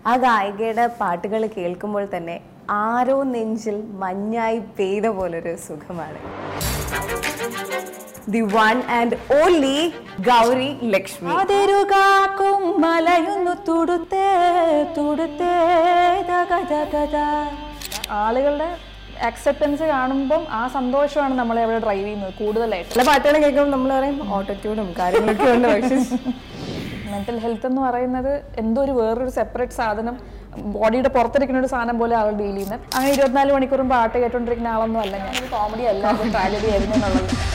ആ ഗായികയുടെ പാട്ടുകൾ കേൾക്കുമ്പോൾ തന്നെ ആരോ നെഞ്ചിൽ മഞ്ഞായി പെയ്ത പോലൊരു സുഖമാണ് the one and only Gauri Lakshmi അതിരുകാക്കും മലയൊന്നു തുടുത്തേ തുടുത്തേ ദഗ ദഗ ദ. ആളുകളുടെ അക്സെപ്റ്റൻസ് കാണുമ്പം ആ സന്തോഷമാണ് നമ്മളെ അവിടെ ഡ്രൈവ് ചെയ്യുന്നത് കൂടുതലായിട്ട് ചില പാട്ടുകൾ കേൾക്കുമ്പോൾ നമ്മൾ പറയും ഓട്ടോട്യൂണും കാര്യങ്ങളൊക്കെ ഉണ്ട് പക്ഷേ മെന്റൽ ഹെൽത്ത് എന്ന് പറയുന്നത് എന്തോ ഒരു വേറൊരു സെപ്പറേറ്റ് സാധനം ബോഡിയുടെ പുറത്തിരിക്കുന്ന ഒരു സാധനം പോലെ ആൾ ഡീൽ ചെയ്യുന്നത് അങ്ങനെ ഇരുപത്തിനാല് മണിക്കൂറും പാട്ട് കേട്ടോണ്ടിരിക്കുന്ന ആളൊന്നും അല്ല ഞാൻ കോമഡി അല്ല ട്രാജഡി ആയിരുന്നു എന്നുള്ളത്